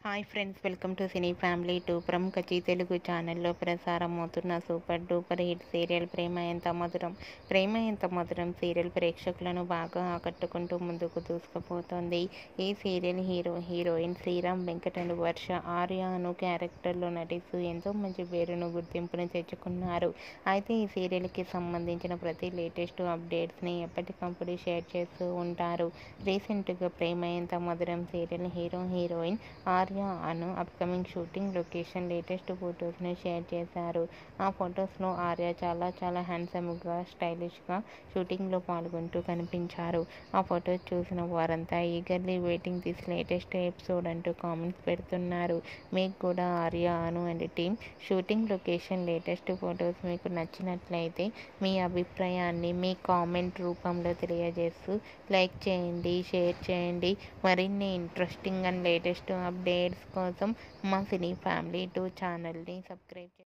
hi friends welcome to cine family two ప్రముఖ జీ తెలుగు ఛానల్లో ప్రసారం అవుతున్న super duper hit serial Prema Entha Madhuram ప్రేమ ఎంత మధురం సీరియల్ ప్రేక్షకులను బాగా ఆకట్టుకుంటూ ముందుకు దూసుకుపోతోంది ఈ serial hero heroine Sriram Venkat and Varsha Arya Anu క్యారెక్టర్లో నటిస్తూ ఎంతో మంచి పేరును గుర్తింపును తెచ్చుకున్నారు అయితే ఈ సీరియల్కి సంబంధించిన ప్రతి లేటెస్ట్ అప్డేట్స్ని ఎప్పటికప్పుడు షేర్ చేస్తూ ఉంటారు రీసెంట్గా Prema Entha Madhuram serial hero heroine Arya Anu upcoming shooting location latest ఫొటోస్ని షేర్ చేశారు ఆ ఫొటోస్లో ఆర్య చాలా చాలా హ్యాండ్సమ్గా స్టైలిష్గా షూటింగ్లో పాల్గొంటూ కనిపించారు ఆ ఫొటోస్ చూసిన వారంతా eagerly waiting this latest episode అంటూ కామెంట్స్ పెడుతున్నారు మీకు కూడా Arya Anu and team shooting location latest photos మీకు నచ్చినట్లయితే మీ అభిప్రాయాన్ని మీ కామెంట్ రూపంలో తెలియజేస్తూ లైక్ చేయండి షేర్ చేయండి మరిన్ని ఇంట్రెస్టింగ్ అండ్ లేటెస్ట్ అప్డేట్స్ కోసం మా సినీ ఫ్యామిలీ టూ ఛానల్ని సబ్స్క్రైబ్ చేయండి